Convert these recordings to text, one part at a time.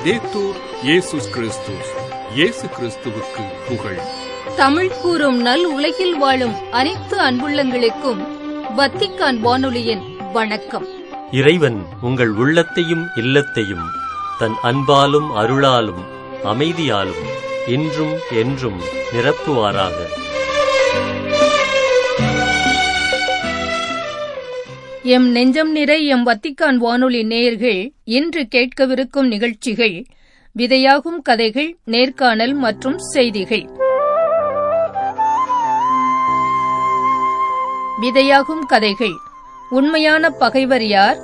லவ்தேத்தூர் இயேசுஸ் கிறிஸ்துஸ் இயேசு கிறிஸ்துவுக்கு புகழ் தமிழ் கூறும் நல் உலகில் வாழும் அனைத்து அன்புள்ளங்களுக்கும் வத்திக்கான் வானொலியின் வணக்கம் இறைவன் உங்கள் உள்ளத்தையும் இல்லத்தையும் தன் அன்பாலும் அருளாலும் அமைதியாலும் இன்றும் என்றும் நிரப்புவாராக எம் நெஞ்சம் நிறை எம் வத்திக்கான் வானொலி நேயர்கள் இன்று கேட்கவிருக்கும் நிகழ்ச்சிகள் விதையாகும் கதைகள் நேர்காணல் மற்றும் செய்திகள் விதையாகும் கதைகள் உண்மையான பகைவர் யார்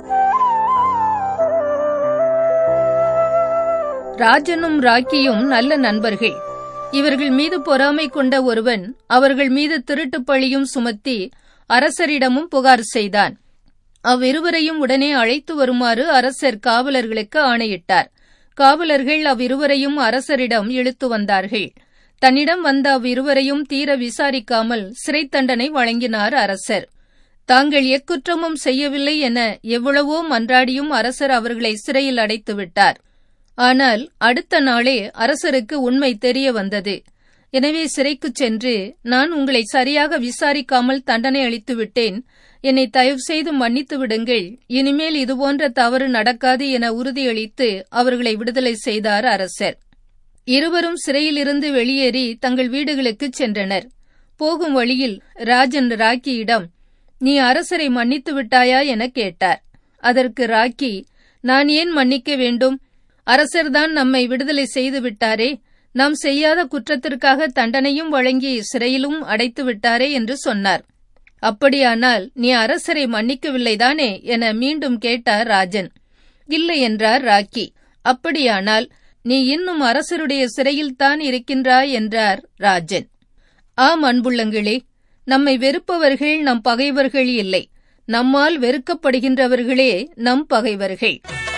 ராஜனும் ராக்கியும் நல்ல நண்பர்கள் இவர்கள் மீது பொறாமை கொண்ட ஒருவன் அவர்கள் மீது திருட்டுப் பழியும் சுமத்தி அரசரிடமும் புகார் செய்தான் அவ்விருவரையும் உடனே அழைத்து வருமாறு அரசர் காவலர்களுக்கு ஆணையிட்டார் காவலர்கள் அவ்விருவரையும் அரசரிடம் இழுத்து வந்தார்கள் தன்னிடம் வந்த அவ்விருவரையும் தீர விசாரிக்காமல் சிறை தண்டனை வழங்கினார் அரசர் தாங்கள் எக்குற்றமும் செய்யவில்லை என எவ்வளவோ மன்றாடியும் அரசர் அவர்களை சிறையில் அடைத்து விட்டார் ஆனால் அடுத்த நாளே அரசருக்கு உண்மை தெரிய வந்தது எனவே சிறைக்குச் சென்று நான் உங்களை சரியாக விசாரிக்காமல் தண்டனை அளித்து விட்டேன் என்னை தயவு செய்து மன்னித்து விடுங்கள் இனிமேல் இதுபோன்ற தவறு நடக்காது என உறுதியளித்து அவர்களை விடுதலை செய்தார் அரசர் இருவரும் சிறையிலிருந்து வெளியேறி தங்கள் வீடுகளுக்குச் சென்றனர் போகும் வழியில் ராஜன் ராக்கியிடம் நீ அரசரை மன்னித்து விட்டாயா என கேட்டார் அதற்கு ராக்கி நான் ஏன் மன்னிக்க வேண்டும் அரசர்தான் நம்மை விடுதலை செய்து விட்டாரே நாம் செய்யாத குற்றத்திற்காக தண்டனையும் வழங்கி சிறையிலும் அடைத்து விட்டாரே என்று சொன்னார் அப்படியானால் நீ அரசரை மன்னிக்கவில்லைதானே என மீண்டும் கேட்டார் ராஜன் இல்லை என்றார் ராக்கி அப்படியானால் நீ இன்னும் அரசருடைய சிறையில்தான் இருக்கின்றாய் என்றார் ராஜன் ஆம் அன்புள்ளங்களே நம்மை வெறுப்பவர்கள் நம் பகைவர்கள் இல்லை நம்மால் வெறுக்கப்படுகின்றவர்களே நம் பகைவர்கள்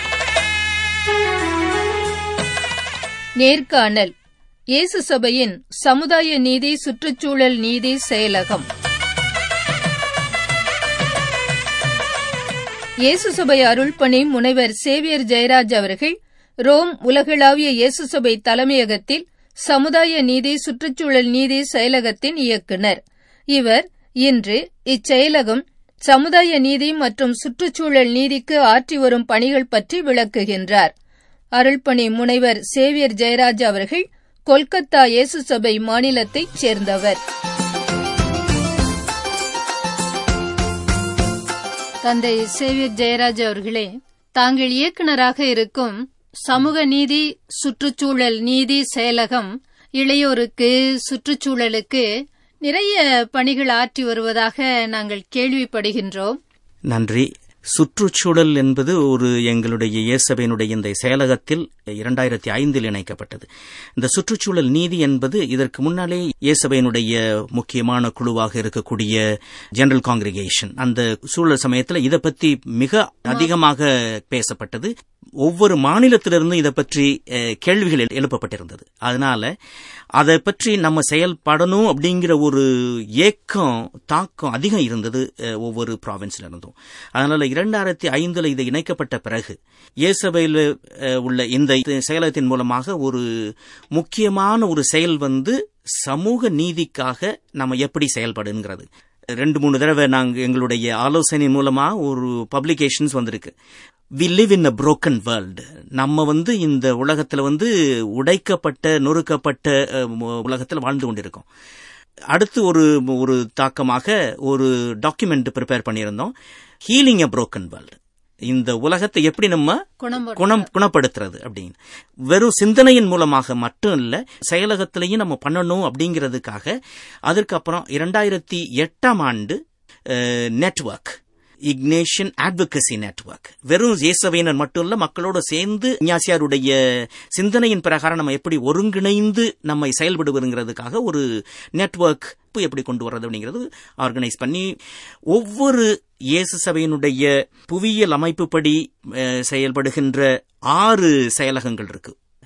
நேர்காணல் இயேசு சபையின் சமுதாய நீதி சுற்றுச்சூழல் நீதி செயலகம் இயேசு சபை அருள்பணி முனைவர் சேவியர் ஜெயராஜ் அவர்கள் ரோம் உலகளாவிய இயேசு சபை தலைமையகத்தில் சமுதாய நீதி சுற்றுச்சூழல் நீதி செயலகத்தின் இயக்குனர் இவர் இன்று இச்செயலகம் சமுதாய நீதி மற்றும் சுற்றுச்சூழல் நீதிக்கு ஆற்றி வரும் பணிகள் பற்றி விளக்குகின்றார் அருள்பணி முனைவர் சேவியர் ஜெயராஜ் அவர்கள் கொல்கத்தா இயேசு சபை மாநிலத்தைச் சேர்ந்தவர் தந்தை சேவியர் ஜெயராஜ் அவர்களே தாங்கள் இயக்குநராக இருக்கும் சமூக நீதி சுற்றுச்சூழல் நீதி செயலகம் இளையோருக்கு சுற்றுச்சூழலுக்கு நிறைய பணிகள் ஆற்றி வருவதாக நாங்கள் கேள்விப்படுகின்றோம் நன்றி சுற்றுச்சூழல் என்பது ஒரு எங்களுடைய இயேசபையினுடைய இந்த செயலகத்தில் இரண்டாயிரத்தி ஐந்தில் இணைக்கப்பட்டது இந்த சுற்றுச்சூழல் நீதி என்பது இதற்கு முன்னாலே இயேசபையினுடைய முக்கியமான குழுவாக இருக்கக்கூடிய ஜெனரல் காங்கிரிகேஷன் அந்த சூழல் சமயத்தில் இதை பற்றி மிக அதிகமாக பேசப்பட்டது ஒவ்வொரு மாநிலத்திலிருந்தும் இதை பற்றி கேள்விகள் எழுப்பப்பட்டிருந்தது அதனால அதை பற்றி நம்ம செயல்படணும் அப்படிங்கிற ஒரு ஏக்கம் தாக்கம் அதிகம் இருந்தது ஒவ்வொரு ப்ராவின்ஸ்ல இருந்தும் அதனால இரண்டாயிரத்தி ஐந்துல இது இணைக்கப்பட்ட பிறகு இயேசபையில் உள்ள இந்த செயலகத்தின் மூலமாக ஒரு முக்கியமான ஒரு செயல் வந்து சமூக நீதிக்காக நம்ம எப்படி செயல்படுங்கிறது ரெண்டு மூணு தடவை நாங்கள் எங்களுடைய ஆலோசனை மூலமா ஒரு பப்ளிகேஷன்ஸ் வந்திருக்கு we live in a broken world நம்ம வந்து இந்த உலகத்தில் வந்து உடைக்கப்பட்ட நொறுக்கப்பட்ட உலகத்தில் வாழ்ந்து கொண்டிருக்கோம் அடுத்து ஒரு ஒரு தாக்கமாக ஒரு டாக்குமெண்ட் ப்ரிப்பேர் பண்ணியிருந்தோம் ஹீலிங் அ புரோக்கன் வேர்ல்டு இந்த உலகத்தை எப்படி நம்ம குணம் குணப்படுத்துறது அப்படின்னு வெறும் சிந்தனையின் மூலமாக மட்டும் இல்ல செயலகத்திலையும் நம்ம பண்ணணும் அப்படிங்கிறதுக்காக அதற்கப்புறம் இரண்டாயிரத்தி எட்டாம் ஆண்டு நெட்ஒர்க் இக்னேஷன் அட்வொகசி நெட்ஒர்க் வெறும் இயேசவையினர் மட்டும் இல்ல மக்களோட சேர்ந்து ஞாசியாருடைய சிந்தனையின் பிரகாரம் நம்ம எப்படி ஒருங்கிணைந்து நம்மை செயல்படுவதுங்கிறதுக்காக ஒரு நெட்ஒர்க் எப்படி கொண்டு வர்றது அப்படிங்கிறது ஆர்கனைஸ் பண்ணி ஒவ்வொரு இயேசு சபையினுடைய புவியியல் அமைப்புப்படி செயல்படுகின்ற ஆறு செயலகங்கள் இருக்கு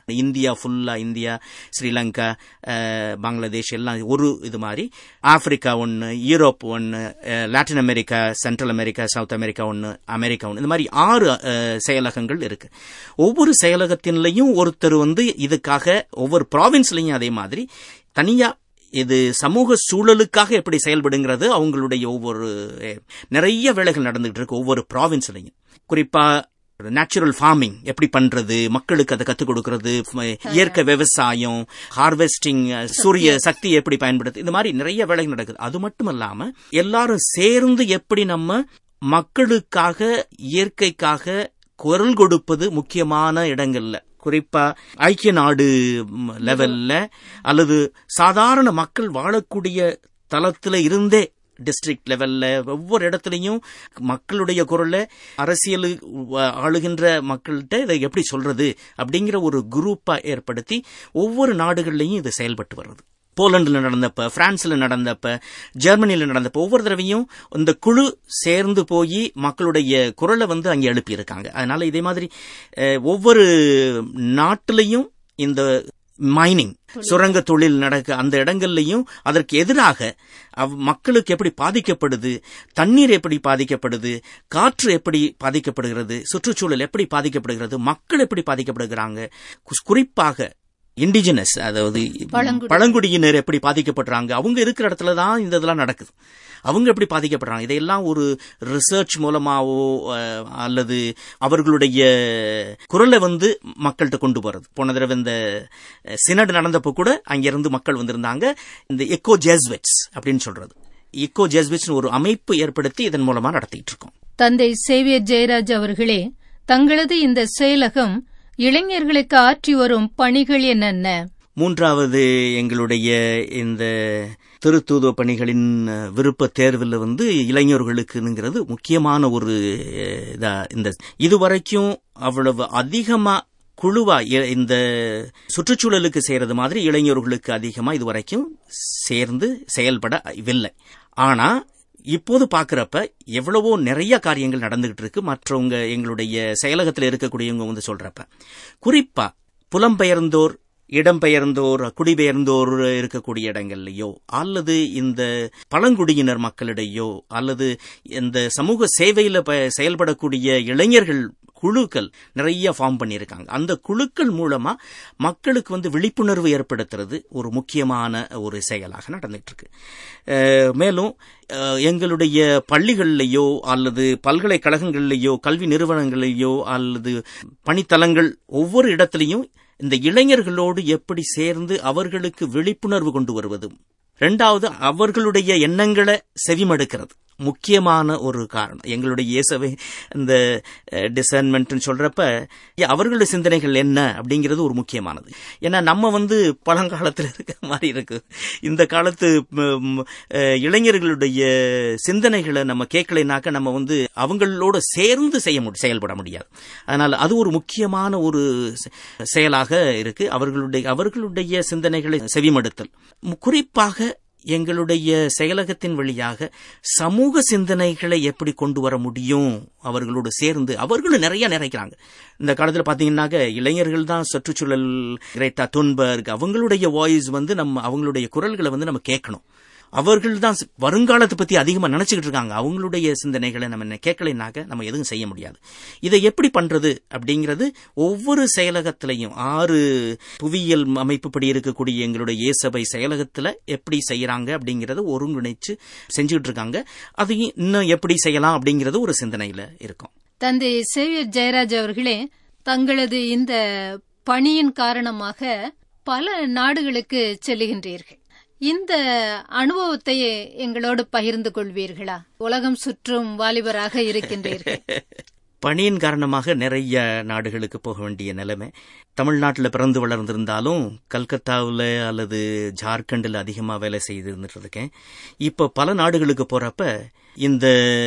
இந்தியா ஃபுல்லா இந்தியா ஸ்ரீலங்கா அஹ், பங்களாதேஷ் எல்லாம் ஒரு இது மாதிரி ஆப்பிரிக்கா ஒன்று யூரோப் ஒன்று Latin America central America south America ஒன்று அமெரிக்கா ஒன்று இந்த மாதிரி ஆறு அஹ், செயலகங்கள் இருக்கு ஒவ்வொரு செயலகத்தின்லையும் ஒருத்தர் வந்து இதுக்காக ஒவ்வொரு ப்ராவின்ஸ்லையும் அதே மாதிரி தனியா இது சமூக சூழலுக்காக எப்படி செயல்படுங்கிறது அவங்களுடைய ஒவ்வொரு அஹ், நிறைய வேலைகள் நடந்துகிட்டு இருக்கு ஒவ்வொரு ப்ராவின்ஸ்லையும் குறிப்பா நேச்சுரல் ஃபார்மிங் எப்படி பண்றது மக்களுக்கு அதை கத்துக் கொடுக்கறது ஃப- இயற்கை விவசாயம் ஹார்வெஸ்டிங் சூரிய சக்தி எப்படி பயன்படுத்து இந்த மாதிரி நிறைய வேலைகள் நடக்குது அது மட்டும் இல்லாம எல்லாரும் சேர்ந்து எப்படி நம்ம மக்களுக்காக இயற்கைக்காக குரல் கொடுப்பது முக்கியமான இடங்கள்ல குறிப்பா ஐக்கிய நாடு ம், லெவல்ல அல்லது சாதாரண மக்கள் வாழக்கூடிய தளத்துல இருந்தே டிஸ்ட்ரிக்ட் லெவல்ல ஒவ்வொரு இடத்துலையும் மக்களுடைய குரலை அரசியல் வ- ஆளுகின்ற மக்கள்கிட்ட இதை எப்படி சொல்றது அப்படிங்கிற ஒரு குரூப்பா ஏற்படுத்தி ஒவ்வொரு நாடுகள்லையும் இது செயல்பட்டு வருது போலண்டில் நடந்தப்ப பிரான்ஸ்ல நடந்தப்ப ஜெர்மனியில் நடந்தப்ப ஒவ்வொரு தடவையும் இந்த குழு சேர்ந்து போய் மக்களுடைய குரலை வந்து அங்கே எழுப்பியிருக்காங்க அதனால இதே மாதிரி அஹ், ஒவ்வொரு நாட்டிலையும் இந்த மைனிங் சுரங்க தொழில் நடக்க அந்த இடங்கள்லையும் அதற்கு எதிராக அவ்- மக்களுக்கு எப்படி பாதிக்கப்படுது தண்ணீர் எப்படி பாதிக்கப்படுது காற்று எப்படி பாதிக்கப்படுகிறது சுற்றுச்சூழல் எப்படி பாதிக்கப்படுகிறது மக்கள் எப்படி பாதிக்கப்படுகிறாங்க கு- குறிப்பாக இண்டிஜினஸ் அதாவது பழங்குடி. பழங்குடியினர் எப்படி பாதிக்கப்படுறாங்க அவங்க இருக்கிற இடத்துல தான் இந்த இதெல்லாம் நடக்குது அவங்க எப்படி பாதிக்கப்படுறாங்க இதையெல்லாம் ஒரு ரிசர்ச் மூலமாவோ அஹ், அல்லது அவர்களுடைய குரலை வந்து மக்கள்கிட்ட கொண்டு போறது போன தடவை இந்த சினட் நடந்தப்போ கூட அங்கிருந்து மக்கள் வந்திருந்தாங்க இந்த எக்கோ ஜேஸ்வெட்ஸ் அப்படின்னு சொல்றது எக்கோ ஜேஸ்வெட்ஸ் ஒரு அமைப்பு ஏற்படுத்தி இதன் மூலமா நடத்திட்டு இருக்கோம் தந்தை சேவியர் ஜெயராஜ் அவர்களே தங்களது இந்த செயலகம் இளைஞர்களுக்கு ஆற்றி வரும் பணிகள் என்னென்ன மூன்றாவது எங்களுடைய இந்த திருத்தூதுவ பணிகளின் அஹ், விருப்ப தேர்வில் வந்து இளைஞர்களுக்குங்கிறது முக்கியமான ஒரு அஹ், இதா இந்த இதுவரைக்கும் அவ்வளவு அதிகமா குழுவா இ- இந்த சுற்றுச்சூழலுக்கு செய்யறது மாதிரி இளைஞர்களுக்கு அதிகமா இதுவரைக்கும் சேர்ந்து செயல்படவில்லை ஆனா இப்போது பார்க்கறப்ப எவ்வளவோ நிறைய காரியங்கள் நடந்துகிட்டு இருக்கு மற்றவங்க எங்களுடைய செயலகத்தில் இருக்கக்கூடியவங்க வந்து சொல்றப்ப குறிப்பா புலம்பெயர்ந்தோர் இடம்பெயர்ந்தோர் குடிபெயர்ந்தோர் இருக்கக்கூடிய இடங்கள்லயோ அல்லது இந்த பழங்குடியினர் மக்களிடையோ அல்லது இந்த சமூக சேவையில ப- செயல்படக்கூடிய இளைஞர்கள் குழுக்கள் நிறைய ஃபார்ம் பண்ணியிருக்காங்க அந்த குழுக்கள் மூலமா மக்களுக்கு வந்து விழிப்புணர்வு ஏற்படுத்துறது ஒரு முக்கியமான ஒரு செயலாக நடந்துட்டு இருக்கு அஹ், மேலும் அஹ், எங்களுடைய பள்ளிகள்லையோ அல்லது பல்கலைக்கழகங்கள்லையோ கல்வி நிறுவனங்களையோ அல்லது பணித்தலங்கள் ஒவ்வொரு இடத்துலையும் இந்த இளைஞர்களோடு எப்படி சேர்ந்து அவர்களுக்கு விழிப்புணர்வு கொண்டு வருவதும் ரெண்டாவது அவர்களுடைய எண்ணங்களை செவிமடுக்கிறது முக்கியமான ஒரு காரணம் எங்களுடைய இயேசவை இந்த டிசைன்மெண்ட் சொல்றப்ப அவர்களுடைய சிந்தனைகள் என்ன அப்படிங்கிறது ஒரு முக்கியமானது ஏன்னா நம்ம வந்து பழங்காலத்தில் இருக்க மாதிரி இருக்கு இந்த காலத்து ம், அஹ், இளைஞர்களுடைய சிந்தனைகளை நம்ம கேட்கலைனாக்க நம்ம வந்து அவங்களோட சேர்ந்து செய்ய முடி செயல்பட முடியாது அதனால அது ஒரு முக்கியமான ஒரு செ- செயலாக இருக்கு அவர்களுடைய அவர்களுடைய சிந்தனைகளை செவிமடுத்தல் மு- குறிப்பாக எங்களுடைய செயலகத்தின் வழியாக சமூக சிந்தனைகளை எப்படி கொண்டு வர முடியும் அவர்களோடு சேர்ந்து அவர்களும் நிறைய நிறைக்கிறாங்க இந்த காலத்தில் பார்த்தீங்கன்னாக்க இளைஞர்கள் தான் சுற்றுச்சூழல் கிரேட்டா துன்பர்க் அவங்களுடைய வாய்ஸ் வந்து நம்ம அவங்களுடைய குரல்களை வந்து நம்ம கேட்கணும் அவர்கள் தான் வருங்காலத்தை பத்தி அதிகமா நினைச்சுக்கிட்டு இருக்காங்க அவங்களுடைய சிந்தனைகளை நம்ம என்ன கேட்கலைனாக்க நம்ம எதுவும் செய்ய முடியாது இதை எப்படி பண்றது அப்படிங்கிறது ஒவ்வொரு செயலகத்திலையும் ஆறு புவியியல் அமைப்புப்படி இருக்கக்கூடிய எங்களுடைய இயேசபை செயலகத்துல எப்படி செய்யறாங்க அப்படிங்கறத ஒருங்கிணைச்சு செஞ்சுக்கிட்டு இருக்காங்க அதையும் இன்னும் எப்படி செய்யலாம் அப்படிங்கறது ஒரு சிந்தனையில இருக்கும் தந்தை சேவியர் ஜெயராஜ் அவர்களே தங்களது இந்த பணியின் காரணமாக பல நாடுகளுக்கு செல்லுகின்றீர்கள் இந்த அனுபவத்தை எங்களோடு பகிர்ந்து கொள்வீர்களா உலகம் சுற்றும் வாலிபராக இருக்கின்றீர்கள் பணியின் காரணமாக நிறைய நாடுகளுக்கு போக வேண்டிய நிலைமை தமிழ்நாட்டில் பிறந்து வளர்ந்திருந்தாலும் கல்கத்தாவில் அல்லது ஜார்க்கண்டில் அதிகமாக வேலை செய்திருந்துட்டு இருக்கேன் இப்போ பல நாடுகளுக்கு போறப்ப இந்த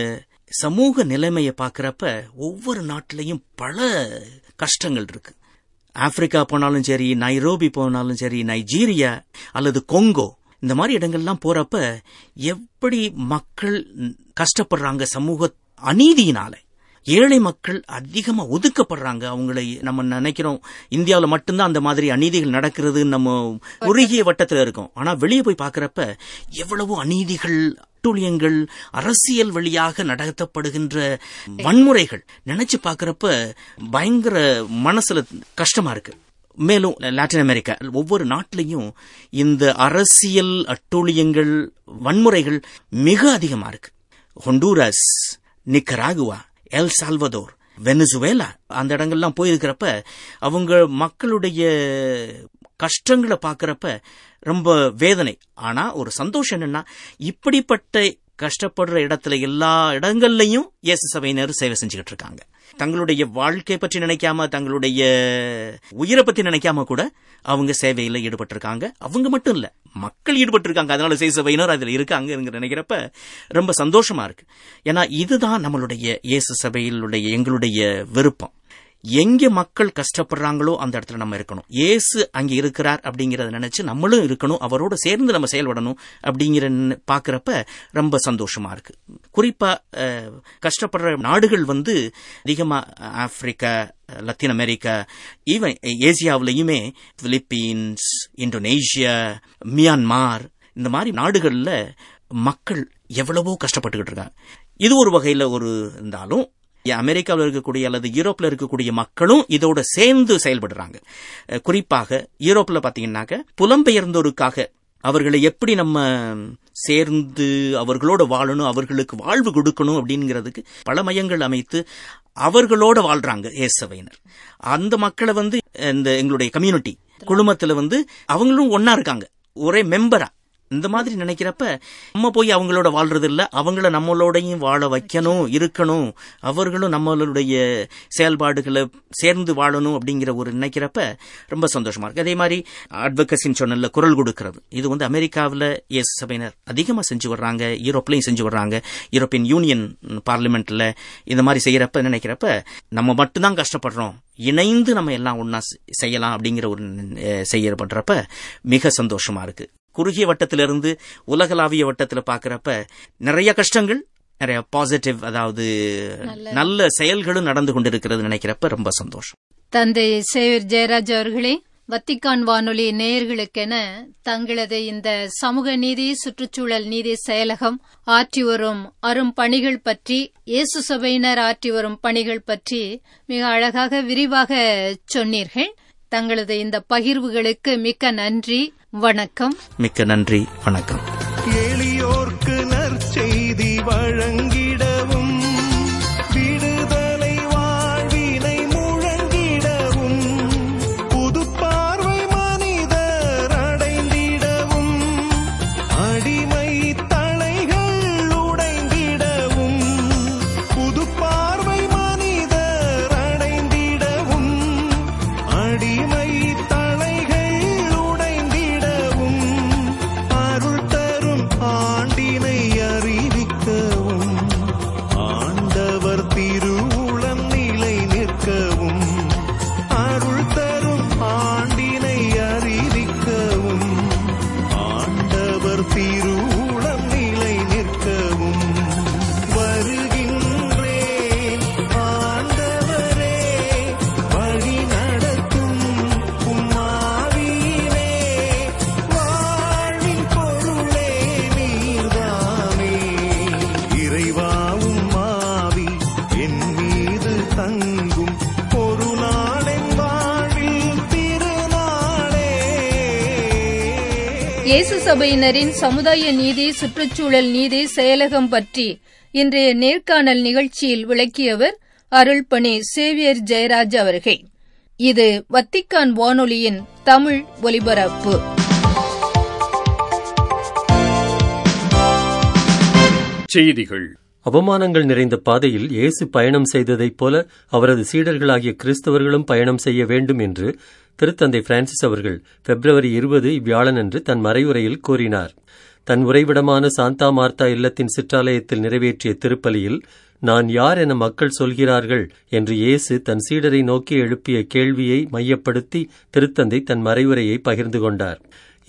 சமூக நிலைமையை பார்க்கறப்ப ஒவ்வொரு நாட்டிலையும் பல கஷ்டங்கள் இருக்கு ஆப்பிரிக்கா போனாலும் சரி நைரோபி போனாலும் சரி நைஜீரியா அல்லது கொங்கோ இந்த மாதிரி இடங்கள்லாம் போறப்ப எப்படி மக்கள் கஷ்டப்படுறாங்க சமூக அநீதியினால ஏழை மக்கள் அதிகமா ஒதுக்கப்படுறாங்க அவங்களை நம்ம நினைக்கிறோம் இந்தியாவுல மட்டும்தான் அந்த மாதிரி அநீதிகள் நடக்கிறது நம்ம குறுகிய வட்டத்துல இருக்கோம் ஆனா வெளியே போய் பார்க்கறப்ப எவ்வளவு அநீதிகள் அட்டூழியங்கள் அரசியல் வழியாக நடத்தப்படுகின்ற வன்முறைகள் நினைச்சு பார்க்கறப்ப பயங்கர மனசுல கஷ்டமா இருக்கு மேலும் லாட்டின் அமெரிக்கா ஒவ்வொரு நாட்டிலையும் இந்த அரசியல் அட்டூழியங்கள் வன்முறைகள் மிக அதிகமா இருக்கு ஹொண்டூரஸ் நிக்கராகுவா எல் சால்வதோர் வெனிசுவேலா அந்த இடங்கள்லாம் போயிருக்கிறப்ப அவங்க மக்களுடைய கஷ்டங்களை பார்க்கறப்ப ரொம்ப வேதனை ஆனா ஒரு சந்தோஷம் என்னன்னா இப்படிப்பட்ட கஷ்டப்படுற இடத்துல எல்லா இடங்கள்லயும் இயேசு சபையினர் சேவை செஞ்சுக்கிட்டு இருக்காங்க தங்களுடைய வாழ்க்கை பற்றி நினைக்காம தங்களுடைய உயிரை பத்தி நினைக்காம கூட அவங்க சேவையில ஈடுபட்டிருக்காங்க அவங்க மட்டும் இல்ல மக்கள் ஈடுபட்டிருக்காங்க அதனால சேவை சபையினர் அதுல இருக்காங்க நினைக்கிறப்ப ரொம்ப சந்தோஷமா இருக்கு ஏன்னா இதுதான் நம்மளுடைய இயேசு சபையிலுடைய எங்களுடைய விருப்பம் எங்க மக்கள் கஷ்டப்படுறாங்களோ அந்த இடத்துல நம்ம இருக்கணும் இயேசு அங்க இருக்கிறார் அப்படிங்கறத நினைச்சு நம்மளும் இருக்கணும் அவரோட சேர்ந்து நம்ம செயல்படணும் அப்படிங்கிற பாக்குறப்ப ரொம்ப சந்தோஷமா இருக்கு குறிப்பா கஷ்டப்படுற நாடுகள் வந்து அதிகமா ஆப்பிரிக்கா லத்தீன் அமெரிக்கா ஈவன் ஏசியாவிலையுமே பிலிப்பீன்ஸ் இந்தோனேஷியா மியான்மார் இந்த மாதிரி நாடுகள்ல மக்கள் எவ்வளவோ கஷ்டப்பட்டுக்கிட்டு இருக்காங்க இது ஒரு வகையில ஒரு இருந்தாலும் அமெரிக்காவில் இருக்கக்கூடிய அல்லது யூரோப்ல இருக்கக்கூடிய மக்களும் இதோட சேர்ந்து செயல்படுறாங்க குறிப்பாக யூரோப்ல பாத்தீங்கன்னாக்க புலம்பெயர்ந்தோருக்காக அவர்களை எப்படி நம்ம சேர்ந்து அவர்களோட வாழணும் அவர்களுக்கு வாழ்வு கொடுக்கணும் அப்படிங்கிறதுக்கு பல மையங்கள் அமைத்து அவர்களோட வாழ்றாங்க ஏசவையினர் அந்த மக்களை வந்து இந்த எங்களுடைய கம்யூனிட்டி குழுமத்துல வந்து அவங்களும் ஒன்னா இருக்காங்க ஒரே மெம்பரா இந்த மாதிரி நினைக்கிறப்ப நம்ம போய் அவங்களோட வாழ்றது இல்ல அவங்கள நம்மளோடையும் வாழ வைக்கணும் இருக்கணும் அவர்களும் நம்மளுடைய செயல்பாடுகளை சேர்ந்து வாழணும் அப்படிங்கிற ஒரு நினைக்கிறப்ப ரொம்ப சந்தோஷமா இருக்கு அதே மாதிரி அட்வொகசின்னு சொன்னல குரல் கொடுக்கிறது இது வந்து அமெரிக்காவில் எஸ் சபையினர் அதிகமாக செஞ்சு வர்றாங்க யூரோப்லையும் செஞ்சு வர்றாங்க யூரோப்பியன் யூனியன் பார்லிமெண்ட்ல இந்த மாதிரி செய்யறப்ப நினைக்கிறப்ப நம்ம மட்டும்தான் கஷ்டப்படுறோம் இணைந்து நம்ம எல்லாம் ஒன்னா செய்யலாம் அப்படிங்கிற ஒரு செய்ய பண்றப்ப மிக சந்தோஷமா இருக்கு குறுகிய வட்டத்திலிருந்து உலகளாவிய வட்டத்தில் பார்க்கறப்ப நிறைய கஷ்டங்கள் நிறைய பாசிட்டிவ் அதாவது நல்ல செயல்களும் நடந்து கொண்டிருக்கிறது நினைக்கிறப்ப ரொம்ப சந்தோஷம் தந்தை சேவர் ஜெயராஜ் அவர்களே வத்திக்கான் வானொலி நேயர்களுக்கென தங்களது இந்த சமூக நீதி சுற்றுச்சூழல் நீதி செயலகம் ஆற்றி வரும் அரும் பணிகள் பற்றி இயேசு சபையினர் ஆற்றி வரும் பணிகள் பற்றி மிக அழகாக விரிவாக சொன்னீர்கள் தங்களது இந்த பகிர்வுகளுக்கு மிக்க நன்றி வணக்கம் மிக்க நன்றி வணக்கம் எளியோர்க்கு நற்செய்தி வழங்கிடவும் விடுதலை வாழ்வினை முழங்கிடவும் புது பார்வை மனிதர் அடைந்திடவும் அடிமை தலைகள் உடைந்திடவும் புது பார்வை மனிதர் அடைந்திடவும் அடிமை தலைகள் உடைந்திடவும் அருள் தரும் ஆண்டினை அறிவிக்கவும் ஆண்டவர் திருவுளம் நிலை நிற்கவும் அருள் தரும் ஆண்டினை அறிவிக்கவும் ஆண்டவர் திருவுளம் நிலை நிற்கவும் வருகின்றேன் ஆண்டவரே வழி நடத்தும் உம்மாவியிலே வாழ்வின் பொருளே நீர்தாமே இறைவாவும் மாவி என் மீது தங்கும் பொருளாளென் வாழ்வில் திருநாளே இயேசு சபையினரின் சமுதாய நீதி சுற்றுச்சூழல் நீதி செயலகம் பற்றி இன்றைய நேர்காணல் நிகழ்ச்சியில் விளக்கியவர் அருள்பணி சேவியர் ஜெயராஜ் அவர்கள் இது வத்திக்கான் வானொலியின் தமிழ் ஒலிபரப்பு செய்திகள் அவமானங்கள் நிறைந்த பாதையில் இயேசு பயணம் செய்ததைப் போல அவரது சீடர்களாகிய கிறிஸ்தவர்களும் பயணம் செய்ய வேண்டும் என்று திருத்தந்தை பிரான்சிஸ் அவர்கள் பிப்ரவரி இருபது இவ்வியாழனன்று தன் மறைவுரையில் கூறினார் தன் உறைவிடமான சாந்தா மார்த்தா இல்லத்தின் சிற்றாலயத்தில் நிறைவேற்றிய திருப்பலியில் நான் யார் என மக்கள் சொல்கிறார்கள் என்று இயேசு தன் சீடரை நோக்கி எழுப்பிய கேள்வியை மையப்படுத்தி திருத்தந்தை தன் மறைவுரையை பகிர்ந்து கொண்டார்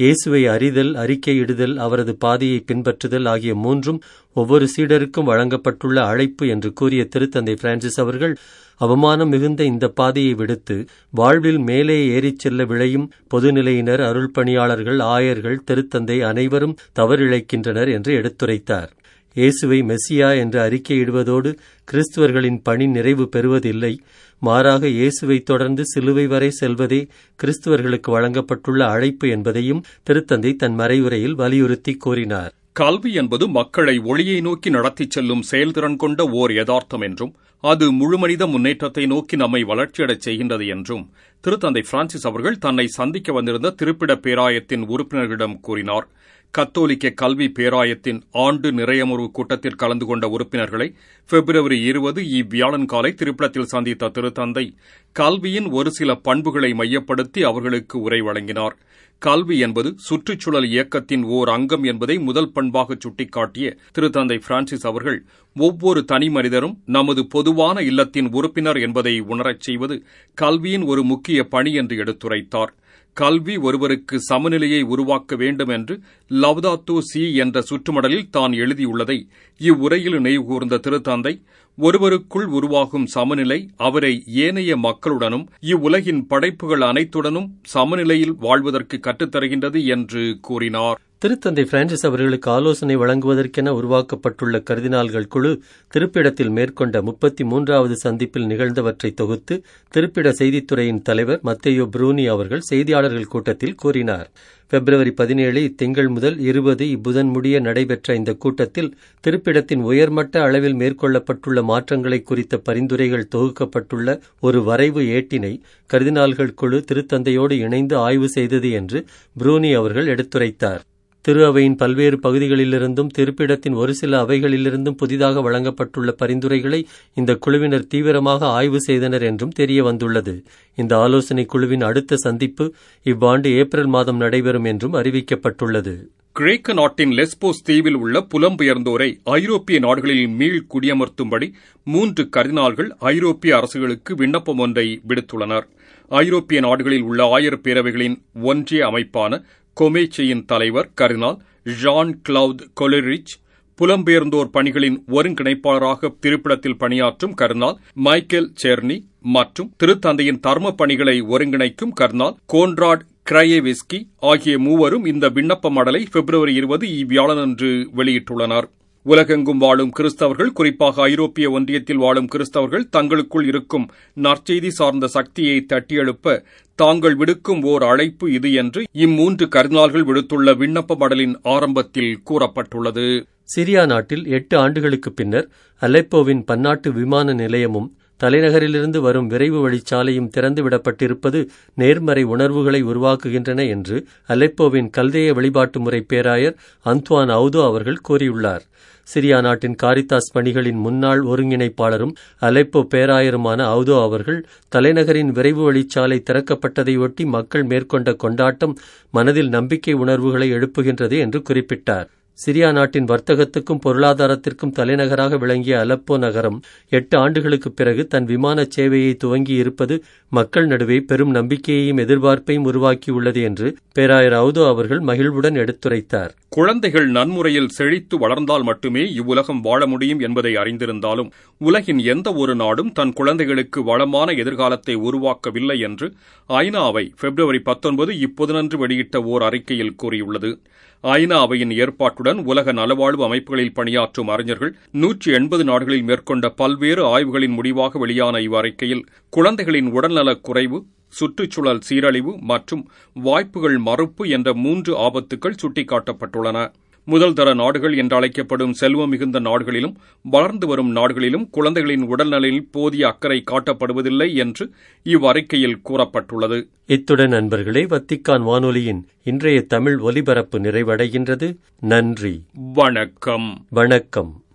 இயேசுவை அறிதல் அறிக்கையிடுதல் அவரது பாதையை பின்பற்றுதல் ஆகிய மூன்றும் ஒவ்வொரு சீடருக்கும் வழங்கப்பட்டுள்ள அழைப்பு என்று கூறிய திருத்தந்தை பிரான்சிஸ் அவர்கள் அவமானம் மிகுந்த இந்த பாதையை விடுத்து வாழ்வில் மேலே ஏறிச் செல்ல விழையும் பொதுநிலையினர் அருள் பணியாளர்கள் ஆயர்கள் திருத்தந்தை அனைவரும் தவறிழைக்கின்றனர் என்று எடுத்துரைத்தார் இயேசுவை மெஸ்ஸியா என்று அறிக்கையிடுவதோடு கிறிஸ்துவர்களின் பணி நிறைவு பெறுவதில்லை மாறாக இயேசுவை தொடர்ந்து சிலுவை வரை செல்வதே கிறிஸ்துவர்களுக்கு வழங்கப்பட்டுள்ள அழைப்பு என்பதையும் திருத்தந்தை தன் மறைவுரையில் வலியுறுத்தி கூறினார் கல்வி என்பது மக்களை ஒளியை நோக்கி நடத்திச் செல்லும் செயல்திறன் கொண்ட ஓர் யதார்த்தம் என்றும் அது முழுமனித முன்னேற்றத்தை நோக்கி நம்மை வளர்ச்சியடச் செய்கின்றது என்றும் திருத்தந்தை பிரான்சிஸ் அவர்கள் தன்னை சந்திக்க வந்திருந்த திருப்பிட பேராயத்தின் உறுப்பினர்களிடம் கூறினார் கத்தோலிக்க கல்வி பேராயத்தின் ஆண்டு நிறையமர்வு கூட்டத்தில் கலந்து கொண்ட உறுப்பினர்களை பிப்ரவரி இருபது இவ்வியாழன் காலை திருப்பிடத்தில் சந்தித்த திருத்தந்தை கல்வியின் ஒரு சில பண்புகளை மையப்படுத்தி அவர்களுக்கு உரை வழங்கினார் கல்வி என்பது சுற்றுச்சூழல் இயக்கத்தின் ஓர் அங்கம் என்பதை முதல் பண்பாக சுட்டிக்காட்டிய திருத்தந்தை பிரான்சிஸ் அவர்கள் ஒவ்வொரு தனி மனிதரும் நமது பொதுவான இல்லத்தின் உறுப்பினர் என்பதை உணரச் செய்வது கல்வியின் ஒரு முக்கிய பணி என்று எடுத்துரைத்தார் கல்வி ஒருவருக்கு சமநிலையை உருவாக்க வேண்டும் என்று லவ்தாத்தோ சி என்ற சுற்றுமடலில் தான் எழுதியுள்ளதை இவ்வுரையில் நினைவுகூர்ந்த திருத்தந்தை ஒருவருக்குள் உருவாகும் சமநிலை அவரை ஏனைய மக்களுடனும் இவ்வுலகின் படைப்புகள் அனைத்துடனும் சமநிலையில் வாழ்வதற்கு கற்றுத்தருகின்றது என்று கூறினார் திருத்தந்தை பிரான்சிஸ் அவர்களுக்கு ஆலோசனை வழங்குவதற்கென உருவாக்கப்பட்டுள்ள கர்தினால்கள் குழு திருப்பிடத்தில் மேற்கொண்ட முப்பத்தி மூன்றாவது சந்திப்பில் நிகழ்ந்தவற்றை தொகுத்து திருப்பிட செய்தித்துறையின் தலைவர் மத்தேயோ ப்ரூனி அவர்கள் செய்தியாளர்கள் கூட்டத்தில் கூறினார் பிப்ரவரி பதினேழு இத்திங்கள் முதல் இருபது இப்புதன் முடிய நடைபெற்ற இந்த கூட்டத்தில் திருப்பிடத்தின் உயர்மட்ட அளவில் மேற்கொள்ளப்பட்டுள்ள மாற்றங்களை குறித்த பரிந்துரைகள் தொகுக்கப்பட்டுள்ள ஒரு வரைவு ஏட்டினை கர்தினால்கள் குழு திருத்தந்தையோடு இணைந்து ஆய்வு செய்தது என்று ப்ரூனி அவர்கள் எடுத்துரைத்தார் திரு அவையின் பல்வேறு பகுதிகளிலிருந்தும் திருப்பிடத்தின் ஒரு சில அவைகளிலிருந்தும் புதிதாக வழங்கப்பட்டுள்ள பரிந்துரைகளை இந்த குழுவினர் தீவிரமாக ஆய்வு செய்தனர் என்றும் தெரிய வந்துள்ளது இந்த ஆலோசனை குழுவின் அடுத்த சந்திப்பு இவ்வாண்டு ஏப்ரல் மாதம் நடைபெறும் என்றும் அறிவிக்கப்பட்டுள்ளது கிரேக்க நாட்டின் லெஸ்போஸ் தீவில் உள்ள புலம்பெயர்ந்தோரை ஐரோப்பிய நாடுகளில் மீள் குடியமர்த்தும்படி மூன்று கர்தினால்கள் ஐரோப்பிய அரசுகளுக்கு விண்ணப்பம் ஒன்றை விடுத்துள்ளனர் ஐரோப்பிய நாடுகளில் உள்ள ஆயர் பேரவைகளின் ஒன்றிய அமைப்பான கொமேச்சையின் தலைவர் கர்தினால் ஜான் கிளவுத் கொலரிச் புலம்பெயர்ந்தோர் பணிகளின் ஒருங்கிணைப்பாளராக திருப்பிடத்தில் பணியாற்றும் கர்னால் மைக்கேல் செர்னி மற்றும் திருத்தந்தையின் தர்ம பணிகளை ஒருங்கிணைக்கும் கர்னால் கோன்ராட் கிரையேவிஸ்கி ஆகிய மூவரும் இந்த விண்ணப்ப மடலை பிப்ரவரி இருபது இவ்வியாழனன்று வெளியிட்டுள்ளனர் உலகெங்கும் வாழும் கிறிஸ்தவர்கள் குறிப்பாக ஐரோப்பிய ஒன்றியத்தில் வாழும் கிறிஸ்தவர்கள் தங்களுக்குள் இருக்கும் நற்செய்தி சார்ந்த சக்தியை தட்டியெழுப்ப தாங்கள் விடுக்கும் ஓர் அழைப்பு இது என்று இம்மூன்று கருநாள்கள் விடுத்துள்ள விண்ணப்ப மடலின் ஆரம்பத்தில் கூறப்பட்டுள்ளது சிரியா நாட்டில் எட்டு ஆண்டுகளுக்கு பின்னர் அலெப்போவின் பன்னாட்டு விமான நிலையமும் தலைநகரிலிருந்து வரும் விரைவு வழிச்சாலையும் திறந்துவிடப்பட்டிருப்பது நேர்மறை உணர்வுகளை உருவாக்குகின்றன என்று அலெப்போவின் கல்தேய வழிபாட்டு முறை பேராயர் அந்த்வான் அவுதோ அவர்கள் கூறியுள்ளார் சிரியா நாட்டின் காரித்தாஸ் பணிகளின் முன்னாள் ஒருங்கிணைப்பாளரும் அலெப்போ பேராயருமான அவுதோ அவர்கள் தலைநகரின் விரைவு வழிச்சாலை திறக்கப்பட்டதையொட்டி மக்கள் மேற்கொண்ட கொண்டாட்டம் மனதில் நம்பிக்கை உணர்வுகளை எழுப்புகின்றது என்று குறிப்பிட்டார் சிரியா நாட்டின் வர்த்தகத்துக்கும் பொருளாதாரத்திற்கும் தலைநகராக விளங்கிய அலப்போ நகரம் எட்டு ஆண்டுகளுக்குப் பிறகு தன் விமான சேவையை துவங்கி இருப்பது மக்கள் நடுவே பெரும் நம்பிக்கையையும் எதிர்பார்ப்பையும் உருவாக்கியுள்ளது என்று பேராயர் அவுதோ அவர்கள் மகிழ்வுடன் எடுத்துரைத்தார் குழந்தைகள் நன்முறையில் செழித்து வளர்ந்தால் மட்டுமே இவ்வுலகம் வாழ முடியும் என்பதை அறிந்திருந்தாலும் உலகின் எந்த ஒரு நாடும் தன் குழந்தைகளுக்கு வளமான எதிர்காலத்தை உருவாக்கவில்லை என்று ஐநா அவை பிப்ரவரி பத்தொன்பது இப்பொதுநன்று வெளியிட்ட ஓர் அறிக்கையில் கூறியுள்ளது ஐநா அவையின் ஏற்பாட்டுடன் உலக நலவாழ்வு அமைப்புகளில் பணியாற்றும் அறிஞர்கள் நூற்றி எண்பது நாடுகளில் மேற்கொண்ட பல்வேறு ஆய்வுகளின் முடிவாக வெளியான இவ்வறிக்கையில் குழந்தைகளின் உடல்நலக் குறைவு சுற்றுச்சூழல் சீரழிவு மற்றும் வாய்ப்புகள் மறுப்பு என்ற மூன்று ஆபத்துக்கள் சுட்டிக்காட்டப்பட்டுள்ளன முதல் தர நாடுகள் என்று அழைக்கப்படும் செல்வம் மிகுந்த நாடுகளிலும் வளர்ந்து வரும் நாடுகளிலும் குழந்தைகளின் உடல்நலில் போதிய அக்கறை காட்டப்படுவதில்லை என்று இவ்வறிக்கையில் கூறப்பட்டுள்ளது இத்துடன் நண்பர்களே வத்திக்கான் வானொலியின் இன்றைய தமிழ் ஒலிபரப்பு நிறைவடைகின்றது நன்றி வணக்கம் வணக்கம்